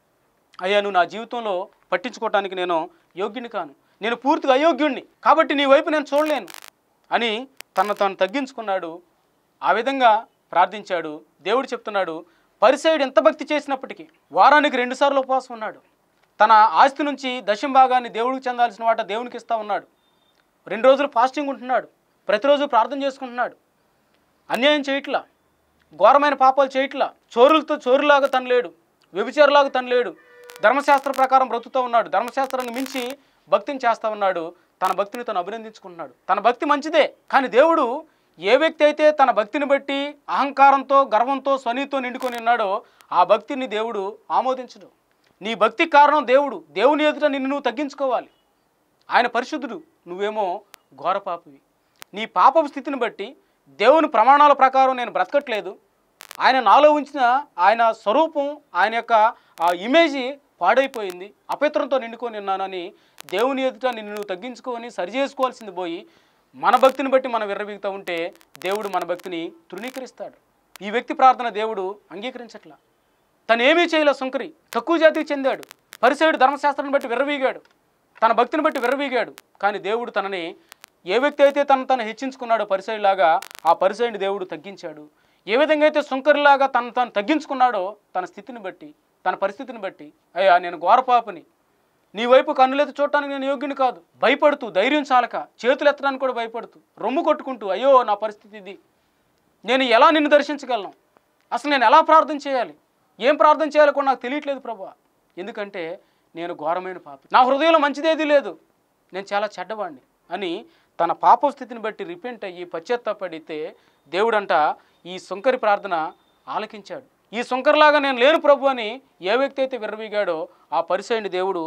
అయ్యా నువ్వు నా జీవితంలో పట్టించుకోవటానికి నేను యోగ్యుని కాను నేను పూర్తిగా అయోగ్యుణ్ణి కాబట్టి నీ వైపు నేను చూడలేను అని తను తాను తగ్గించుకున్నాడు ఆ విధంగా ప్రార్థించాడు దేవుడు చెప్తున్నాడు పరిసయుడు ఎంత భక్తి చేసినప్పటికీ వారానికి రెండుసార్లు ఉపవాసం ఉన్నాడు తన ఆస్తి నుంచి దశం భాగాన్ని దేవుడికి చెందాల్సిన వాట దేవునికి ఇస్తా ఉన్నాడు రెండు రోజులు ఫాస్టింగ్ ఉంటున్నాడు ప్రతిరోజు ప్రార్థన చేసుకుంటున్నాడు అన్యాయం చేయట్లా ఘోరమైన పాపాలు చేయట్లా చోరులతో చోరులాగా తను లేడు వ్యభిచారులాగా తను లేడు ధర్మశాస్త్ర ప్రకారం బ్రతుకుతూ ఉన్నాడు ధర్మశాస్త్రాన్ని మించి భక్తిని చేస్తూ ఉన్నాడు తన భక్తిని తను అభినందించుకుంటున్నాడు తన భక్తి మంచిదే కానీ దేవుడు ఏ వ్యక్తి అయితే తన భక్తిని బట్టి అహంకారంతో గర్వంతో స్వనీతో నిండుకొని ఉన్నాడో ఆ భక్తిని దేవుడు ఆమోదించడు నీ భక్తి కారణం దేవుడు దేవుని ఎదుట నిన్ను నువ్వు తగ్గించుకోవాలి ఆయన పరిశుద్ధుడు నువ్వేమో ఘోరపాపివి నీ పాపపు స్థితిని బట్టి దేవుని ప్రమాణాల ప్రకారం నేను బ్రతకట్లేదు ఆయన నాలో ఉంచిన ఆయన స్వరూపం ఆయన యొక్క ఆ ఇమేజ్ పాడైపోయింది అపవిత్రంతో నిండుకొని ఉన్నానని దేవుని ఎదుట నిన్ను నువ్వు తగ్గించుకొని సరి చేసుకోవాల్సింది పోయి మన భక్తిని బట్టి మనం విర్రవీగుతూ ఉంటే దేవుడు మన భక్తిని తృణీకరిస్తాడు ఈ వ్యక్తి ప్రార్థన దేవుడు అంగీకరించట్లా తను ఏమీ చేయలే సుంకరి తక్కువ జాతికి చెందాడు పరిసయుడు ధర్మశాస్త్రాన్ని బట్టి విర్రవీగాడు తన భక్తిని బట్టి విర్రవీగాడు కానీ దేవుడు తనని ఏ వ్యక్తి అయితే తను తను హెచ్చించుకున్నాడో పరిసయుడిలాగా ఆ పరిసయుడిని దేవుడు తగ్గించాడు ఏ విధంగా అయితే సుంకరిలాగా తను తాను తగ్గించుకున్నాడో తన స్థితిని బట్టి తన పరిస్థితిని బట్టి అయ్యా నేను ఘోరపాపని నీ వైపు కన్నులెత్తి చూడటానికి నేను యోగ్యుని కాదు భయపడుతూ ధైర్యం చాలక చేతులు ఎత్తడానికి కూడా భయపడుతూ రొమ్ము కొట్టుకుంటూ అయ్యో నా పరిస్థితి ఇది నేను ఎలా నిన్ను దర్శించగలను అసలు నేను ఎలా ప్రార్థన చేయాలి ఏం ప్రార్థన చేయాలో కూడా నాకు తెలియట్లేదు ప్రభు ఎందుకంటే నేను ఘోరమైన పాప నా హృదయంలో మంచిదేది లేదు నేను చాలా చెడ్డవాడిని అని తన పాప స్థితిని బట్టి రిపెంట్ అయ్యి పశ్చాత్తాపడితే దేవుడంట ఈ సుంకరి ప్రార్థన ఆలకించాడు ఈ సుంకరిలాగా నేను లేను ప్రభు అని ఏ వ్యక్తి అయితే విర్రవీగాడో ఆ పరిసైని దేవుడు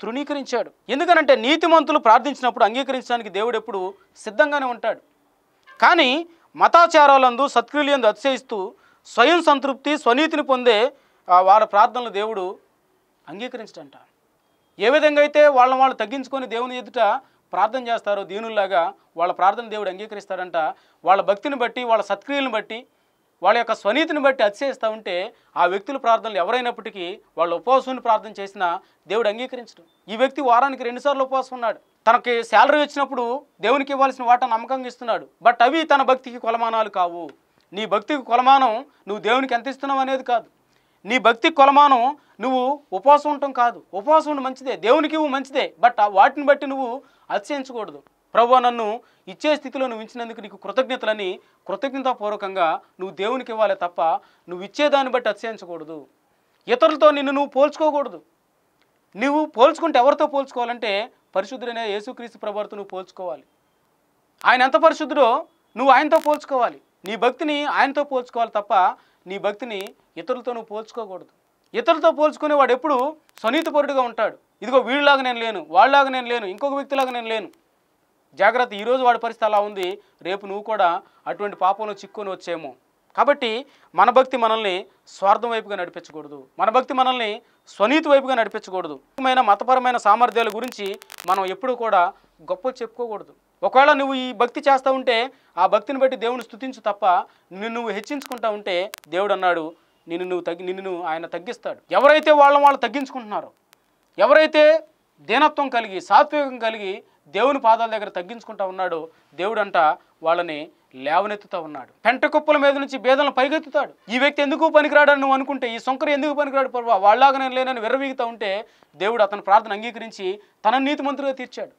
తృణీకరించాడు ఎందుకనంటే నీతిమంతులు ప్రార్థించినప్పుడు అంగీకరించడానికి దేవుడు ఎప్పుడు సిద్ధంగానే ఉంటాడు కానీ మతాచారాలందు సత్క్రియలందు అతిశయిస్తూ స్వయం సంతృప్తి స్వనీతిని పొందే ఆ వాళ్ళ ప్రార్థనలు దేవుడు అంగీకరించడంట ఏ విధంగా అయితే వాళ్ళని వాళ్ళు తగ్గించుకొని దేవుని ఎదుట ప్రార్థన చేస్తారో దీనుల్లాగా వాళ్ళ ప్రార్థన దేవుడు అంగీకరిస్తాడంట వాళ్ళ భక్తిని బట్టి వాళ్ళ సత్క్రియలను బట్టి వాళ్ళ యొక్క స్వనీతిని బట్టి అతిశయిస్తూ ఉంటే ఆ వ్యక్తుల ప్రార్థనలు ఎవరైనప్పటికీ వాళ్ళ ఉపవాసాన్ని ప్రార్థన చేసినా దేవుడు అంగీకరించడు ఈ వ్యక్తి వారానికి రెండుసార్లు ఉపవాసం ఉన్నాడు తనకి శాలరీ వచ్చినప్పుడు దేవునికి ఇవ్వాల్సిన వాటా నమ్మకంగా ఇస్తున్నాడు బట్ అవి తన భక్తికి కొలమానాలు కావు నీ భక్తికి కొలమానం నువ్వు దేవునికి ఎంత ఇస్తున్నావు అనేది కాదు నీ భక్తి కొలమానం నువ్వు ఉపవాసం ఉండటం కాదు ఉపవాసం ఉండి మంచిదే దేవునికి ఇవ్వు మంచిదే బట్ ఆ వాటిని బట్టి నువ్వు అతిశయించకూడదు ప్రభు నన్ను ఇచ్చే స్థితిలో నువ్వు ఇచ్చినందుకు నీకు కృతజ్ఞతలని కృతజ్ఞతాపూర్వకంగా నువ్వు దేవునికి ఇవ్వాలి తప్ప నువ్వు ఇచ్చేదాన్ని బట్టి అతిశయించకూడదు ఇతరులతో నిన్ను నువ్వు పోల్చుకోకూడదు నువ్వు పోల్చుకుంటే ఎవరితో పోల్చుకోవాలంటే పరిశుద్ధుడైన యేసుక్రీస్తు ప్రభుత్వం నువ్వు పోల్చుకోవాలి ఆయన ఎంత పరిశుద్ధుడో నువ్వు ఆయనతో పోల్చుకోవాలి నీ భక్తిని ఆయనతో పోల్చుకోవాలి తప్ప నీ భక్తిని ఇతరులతో నువ్వు పోల్చుకోకూడదు ఇతరులతో పోల్చుకునే వాడు ఎప్పుడు స్వనీతిపరుడుగా ఉంటాడు ఇదిగో వీళ్ళలాగా నేను లేను వాళ్ళలాగా నేను లేను ఇంకొక వ్యక్తిలాగా నేను లేను జాగ్రత్త ఈరోజు వాడి పరిస్థితి అలా ఉంది రేపు నువ్వు కూడా అటువంటి పాపంలో చిక్కుని వచ్చేమో కాబట్టి మన భక్తి మనల్ని స్వార్థం వైపుగా నడిపించకూడదు మన భక్తి మనల్ని స్వనీతి వైపుగా నడిపించకూడదు ముఖ్యమైన మతపరమైన సామర్థ్యాల గురించి మనం ఎప్పుడూ కూడా గొప్ప చెప్పుకోకూడదు ఒకవేళ నువ్వు ఈ భక్తి చేస్తూ ఉంటే ఆ భక్తిని బట్టి దేవుని స్తుతించు తప్ప నిన్ను నువ్వు హెచ్చించుకుంటా ఉంటే దేవుడు అన్నాడు నిన్ను నువ్వు తగ్గి నిన్ను నువ్వు ఆయన తగ్గిస్తాడు ఎవరైతే వాళ్ళని వాళ్ళు తగ్గించుకుంటున్నారో ఎవరైతే దీనత్వం కలిగి సాత్వికం కలిగి దేవుని పాదాల దగ్గర తగ్గించుకుంటా ఉన్నాడో దేవుడంట వాళ్ళని లేవనెత్తుతా ఉన్నాడు పెంట కుప్పల మీద నుంచి బేదలను పరిగెత్తుతాడు ఈ వ్యక్తి ఎందుకు పనికిరాడని నువ్వు అనుకుంటే ఈ సొంకరు ఎందుకు పనికిరాడు పర్వా వాళ్ళలాగా నేను లేనని విర్రవీగుతా ఉంటే దేవుడు అతని ప్రార్థన అంగీకరించి తన నీతిమంతుడిగా తీర్చాడు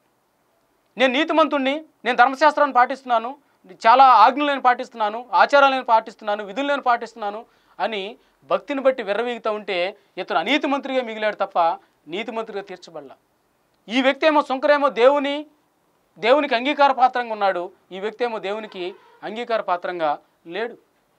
నేను నీతిమంతుణ్ణి నేను ధర్మశాస్త్రాన్ని పాటిస్తున్నాను చాలా ఆజ్ఞలు నేను పాటిస్తున్నాను ఆచారాలు నేను పాటిస్తున్నాను విధులు నేను పాటిస్తున్నాను అని భక్తిని బట్టి విర్రవీగుతూ ఉంటే ఇతను అనీతిమంతుడిగా మిగిలాడు తప్ప నీతిమంతుడిగా తీర్చబడలా ఈ వ్యక్తి ఏమో శంకరేమో దేవుని దేవునికి అంగీకార పాత్రంగా ఉన్నాడు ఈ వ్యక్తి ఏమో దేవునికి అంగీకార పాత్రంగా లేడు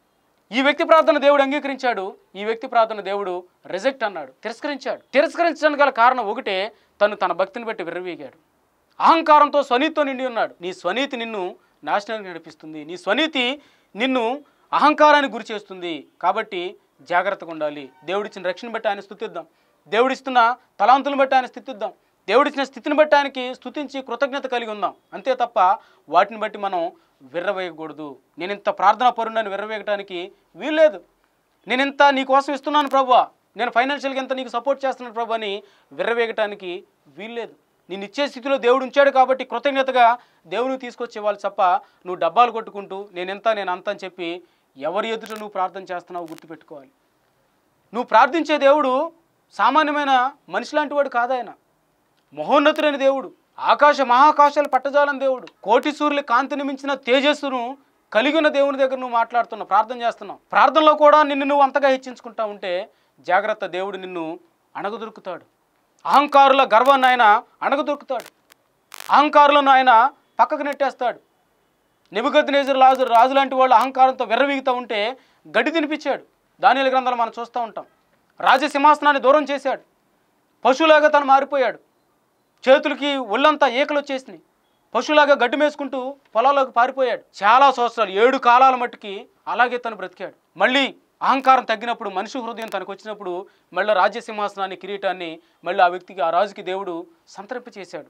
ఈ వ్యక్తి ప్రార్థన దేవుడు అంగీకరించాడు ఈ వ్యక్తి ప్రార్థన దేవుడు రిజెక్ట్ అన్నాడు తిరస్కరించాడు తిరస్కరించడానికి గల కారణం ఒకటే తను తన భక్తిని బట్టి విర్రవీగాడు అహంకారంతో స్వనీతితో నిండి ఉన్నాడు నీ స్వనీతి నిన్ను నాశనానికి నడిపిస్తుంది నీ స్వనీతి నిన్ను అహంకారానికి గురి చేస్తుంది కాబట్టి జాగ్రత్తగా ఉండాలి దేవుడిచ్చిన రక్షణ బట్టి ఆయన స్థుతిద్దాం దేవుడిస్తున్న తలాంతులను బట్టి ఆయన స్థుతిద్దాం దేవుడిచ్చిన స్థితిని బట్టి ఆయనకి స్థుతించి కృతజ్ఞత కలిగి ఉందాం అంతే తప్ప వాటిని బట్టి మనం విర్రవేయకూడదు నేను ఇంత ప్రార్థనా పరుణ్ణని విర్రవేయటానికి వీల్లేదు నేను ఇంత నీ కోసం ఇస్తున్నాను ప్రభు నేను ఫైనాన్షియల్గా ఎంత నీకు సపోర్ట్ చేస్తున్నాను ప్రభు అని విర్రవేయటానికి వీల్లేదు నేను ఇచ్చే స్థితిలో దేవుడు ఉంచాడు కాబట్టి కృతజ్ఞతగా దేవుని తీసుకొచ్చి ఇవ్వాలి తప్ప నువ్వు డబ్బాలు కొట్టుకుంటూ నేను ఎంత నేను అంత అని చెప్పి ఎవరి ఎదుట నువ్వు ప్రార్థన చేస్తున్నావు గుర్తుపెట్టుకోవాలి నువ్వు ప్రార్థించే దేవుడు సామాన్యమైన మనిషి లాంటి వాడు కాదాయన మహోన్నతుడైన దేవుడు ఆకాశ మహాకాశాలు పట్టజాలని దేవుడు కోటి సూర్యుల కాంతిని మించిన తేజస్సును కలిగి ఉన్న దేవుని దగ్గర నువ్వు మాట్లాడుతున్నావు ప్రార్థన చేస్తున్నావు ప్రార్థనలో కూడా నిన్ను నువ్వు అంతగా హెచ్చించుకుంటా ఉంటే జాగ్రత్త దేవుడు నిన్ను అణగదొరుకుతాడు అహంకారుల గర్వాన్ని ఆయన అణగదొరుకుతాడు అహంకారులను ఆయన పక్కకు నెట్టేస్తాడు నెబుగద్నేజర్ రాజు రాజు లాంటి వాళ్ళు అహంకారంతో విర్రవీగుతూ ఉంటే గడ్డి తినిపించాడు దానిల గ్రంథాలు మనం చూస్తూ ఉంటాం రాజసింహాసనాన్ని దూరం చేశాడు పశువులాగా తను మారిపోయాడు చేతులకి ఒళ్ళంతా ఈకలు వచ్చేసినాయి పశువులాగా గడ్డి మేసుకుంటూ పొలాల్లోకి పారిపోయాడు చాలా సంవత్సరాలు ఏడు కాలాల మట్టుకి అలాగే తను బ్రతికాడు మళ్ళీ అహంకారం తగ్గినప్పుడు మనిషి హృదయం తనకు వచ్చినప్పుడు మళ్ళీ రాజ్యసింహాసనాన్ని కిరీటాన్ని మళ్ళీ ఆ వ్యక్తికి ఆ రాజుకి దేవుడు సంతరింప చేశాడు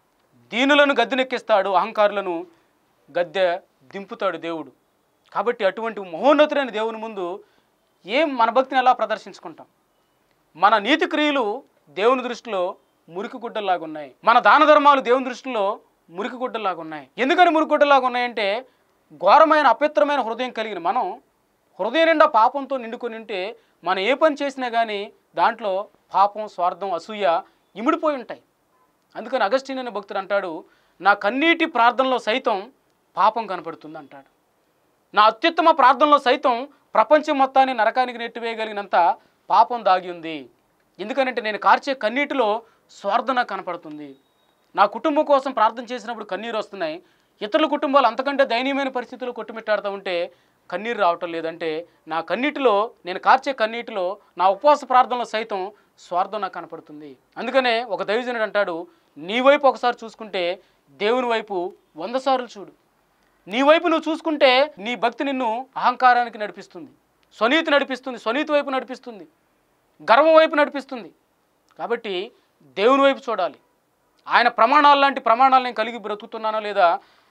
దీనులను గద్దెనెక్కిస్తాడు అహంకారులను గద్దె దింపుతాడు దేవుడు కాబట్టి అటువంటి మహోన్నతుడైన దేవుని ముందు ఏం మన భక్తిని ఎలా ప్రదర్శించుకుంటాం మన నీతి క్రియలు దేవుని దృష్టిలో మురికి గుడ్డల్లాగా ఉన్నాయి మన దాన ధర్మాలు దేవుని దృష్టిలో మురికి గుడ్డల్లాగా ఉన్నాయి ఎందుకని మురికి గుడ్డల్లాగా ఉన్నాయంటే ఘోరమైన అపవిత్రమైన హృదయం కలిగిన మనం హృదయం నిండా పాపంతో నిండుకొని ఉంటే మనం ఏ పని చేసినా కానీ దాంట్లో పాపం స్వార్థం అసూయ ఇమిడిపోయి ఉంటాయి అందుకని అగస్టిన్ అనే భక్తుడు అంటాడు నా కన్నీటి ప్రార్థనలో సైతం పాపం కనపడుతుంది అంటాడు నా అత్యుత్తమ ప్రార్థనలో సైతం ప్రపంచం మొత్తాన్ని నరకానికి నెట్టివేయగలిగినంత పాపం దాగి ఉంది ఎందుకనంటే నేను కార్చే కన్నీటిలో స్వార్థం నాకు కనపడుతుంది నా కుటుంబం కోసం ప్రార్థన చేసినప్పుడు కన్నీరు వస్తున్నాయి ఇతరుల కుటుంబాలు అంతకంటే దయనీయమైన పరిస్థితుల్లో కొట్టుమిట్టాడుతూ ఉంటే కన్నీరు రావటం లేదంటే నా కన్నీటిలో నేను కార్చే కన్నీటిలో నా ఉపవాస ప్రార్థనలో సైతం స్వార్థం నాకు కనపడుతుంది అందుకనే ఒక దైవజనుడు అంటాడు నీ వైపు ఒకసారి చూసుకుంటే దేవుని వైపు వంద సార్లు చూడు నీ వైపు నువ్వు చూసుకుంటే నీ భక్తి నిన్ను అహంకారానికి నడిపిస్తుంది స్వనీతి నడిపిస్తుంది స్వనీతి వైపు నడిపిస్తుంది గర్వం వైపు నడిపిస్తుంది కాబట్టి దేవుని వైపు చూడాలి ఆయన ప్రమాణాలు లాంటి ప్రమాణాలు నేను కలిగి బ్రతుకుతున్నానా లేదా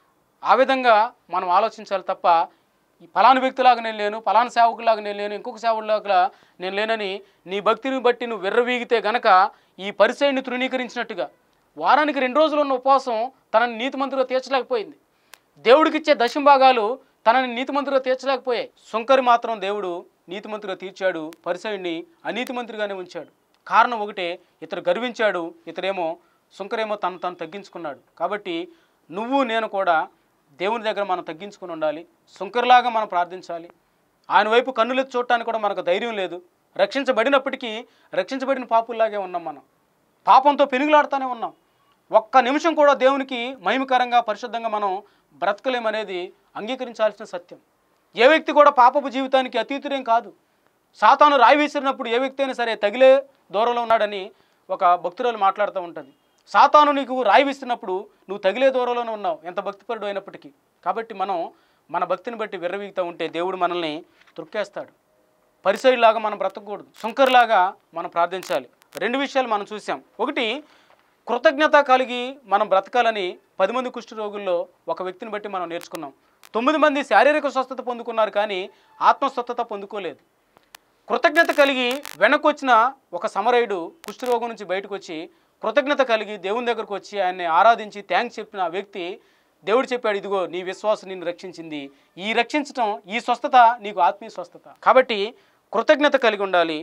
ఆ విధంగా మనం ఆలోచించాలి తప్ప ఈ ఫలాని వ్యక్తిలాగా నేను లేను ఫలాని సేవకులాగా నేను లేను ఇంకొక సేవకులాగా నేను లేనని నీ భక్తిని బట్టి నువ్వు విర్రవీగితే గనక ఈ పరిచయాన్ని తృణీకరించినట్టుగా వారానికి రెండు రోజులు ఉన్న ఉపవాసం తనని నీతిమంతుగా తీర్చలేకపోయింది దేవుడికిచ్చే దశంభాగాలు తనని నీతిమంతుడిగా తీర్చలేకపోయాయి సుంకరి మాత్రం దేవుడు నీతిమంతుడిగా తీర్చాడు పరిసయుడిని అనీతిమంతుడిగానే ఉంచాడు కారణం ఒకటే ఇతడు గర్వించాడు ఇతడేమో సుంకరేమో తను తను తగ్గించుకున్నాడు కాబట్టి నువ్వు నేను కూడా దేవుని దగ్గర మనం తగ్గించుకుని ఉండాలి సుంకరిలాగా మనం ప్రార్థించాలి ఆయన వైపు కన్నులెత్తి చూడటానికి కూడా మనకు ధైర్యం లేదు రక్షించబడినప్పటికీ రక్షించబడిన పాపుల్లాగే ఉన్నాం మనం పాపంతో పెనుగులాడుతూనే ఉన్నాం ఒక్క నిమిషం కూడా దేవునికి మహిమకరంగా పరిశుద్ధంగా మనం బ్రతకలేమనేది అంగీకరించాల్సిన సత్యం ఏ వ్యక్తి కూడా పాపపు జీవితానికి అతీతుడేం కాదు సాతాను రాయి విసిరినప్పుడు ఏ వ్యక్తి అయినా సరే తగిలే దూరంలో ఉన్నాడని ఒక భక్తురాలు మాట్లాడుతూ ఉంటుంది సాతాను నీకు రాయి విసిరినప్పుడు నువ్వు తగిలే దూరంలోనే ఉన్నావు ఎంత భక్తిపరుడు అయినప్పటికీ కాబట్టి మనం మన భక్తిని బట్టి విర్రవీగుతూ ఉంటే దేవుడు మనల్ని తృక్కేస్తాడు పరిసరిలాగా మనం బ్రతకూడదు సుంకర్లాగా మనం ప్రార్థించాలి రెండు విషయాలు మనం చూసాం ఒకటి కృతజ్ఞత కలిగి మనం బ్రతకాలని పది మంది కుష్ఠ రోగుల్లో ఒక వ్యక్తిని బట్టి మనం నేర్చుకున్నాం తొమ్మిది మంది శారీరక స్వస్థత పొందుకున్నారు కానీ ఆత్మ స్వస్థత పొందుకోలేదు కృతజ్ఞత కలిగి వెనక్కి వచ్చిన ఒక సమరయుడు కుష్ఠరోగం నుంచి బయటకు వచ్చి కృతజ్ఞత కలిగి దేవుని దగ్గరకు వచ్చి ఆయన్ని ఆరాధించి థ్యాంక్స్ చెప్పిన ఆ వ్యక్తి దేవుడు చెప్పాడు ఇదిగో నీ విశ్వాసం నిన్ను రక్షించింది ఈ రక్షించటం ఈ స్వస్థత నీకు ఆత్మీయ స్వస్థత కాబట్టి కృతజ్ఞత కలిగి ఉండాలి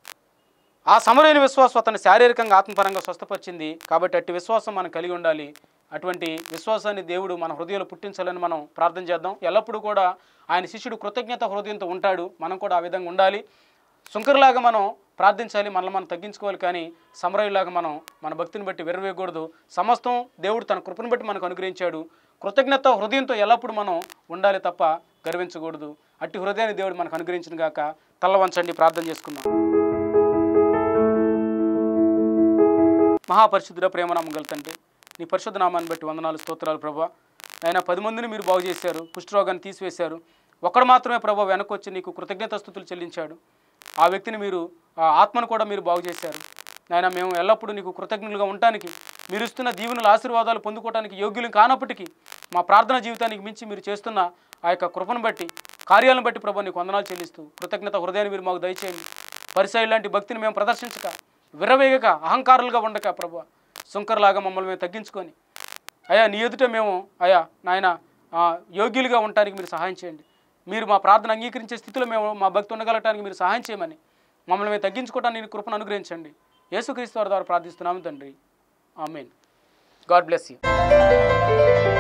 ఆ సమరైన విశ్వాసం అతను శారీరకంగా ఆత్మపరంగా స్వస్థపరిచింది కాబట్టి అట్టి విశ్వాసం మనం కలిగి ఉండాలి అటువంటి విశ్వాసాన్ని దేవుడు మన హృదయంలో పుట్టించాలని మనం ప్రార్థన చేద్దాం ఎల్లప్పుడూ కూడా ఆయన శిష్యుడు కృతజ్ఞత హృదయంతో ఉంటాడు మనం కూడా ఆ విధంగా ఉండాలి శంకరులాగా మనం ప్రార్థించాలి మనల్ని మనం తగ్గించుకోవాలి కానీ సమరయులాగా మనం మన భక్తిని బట్టి విరవేయకూడదు సమస్తం దేవుడు తన కృపను బట్టి మనకు అనుగ్రహించాడు కృతజ్ఞత హృదయంతో ఎల్లప్పుడూ మనం ఉండాలి తప్ప గర్వించకూడదు అట్టి హృదయాన్ని దేవుడు మనకు అనుగ్రహించిన గాక తల్ల వంచండి ప్రార్థన చేసుకుందాం మహాపరిశుద్ధుడ ప్రేమ నమ్మగల తండ్రి నీ పరిశుద్ధ నామాన్ని బట్టి వందనాలు స్తోత్రాలు ప్రభా ఆయన పది మందిని మీరు బాగు చేశారు కుష్ఠరోగాన్ని తీసివేశారు ఒక్కడు మాత్రమే ప్రభా వెనక్కి వచ్చి నీకు కృతజ్ఞత స్థుతులు చెల్లించాడు ఆ వ్యక్తిని మీరు ఆ ఆత్మను కూడా మీరు బాగు చేశారు నాయన మేము ఎల్లప్పుడూ నీకు కృతజ్ఞులుగా ఉండటానికి మీరు ఇస్తున్న దీవెనల ఆశీర్వాదాలు పొందుకోవడానికి యోగ్యులు కానప్పటికీ మా ప్రార్థన జీవితానికి మించి మీరు చేస్తున్న ఆ యొక్క కృపను బట్టి కార్యాలను బట్టి ప్రభా నీకు వందనాలు చెల్లిస్తూ కృతజ్ఞత హృదయాన్ని మీరు మాకు దయచేయండి పరిసయ లాంటి భక్తిని మేము ప్రదర్శించక విరవేగక అహంకారులుగా ఉండక ప్రభు సుంకర్లాగా మమ్మల్ని మేము తగ్గించుకొని అయ్యా నీ ఎదుట మేము అయ్యా నాయన ఆ, యోగ్యులుగా ఉండటానికి మీరు సహాయం చేయండి మీరు మా ప్రార్థన అంగీకరించే స్థితిలో మేము మా భక్తి ఉండగలగటానికి మీరు సహాయం చేయమని మమ్మల్ని మేము తగ్గించుకోవడానికి నేను కృపను అనుగ్రహించండి యేసుక్రీస్తు వారి ద్వారా ప్రార్థిస్తున్నాము తండ్రి ఆమెన్ గాడ్ బ్లెస్ యూ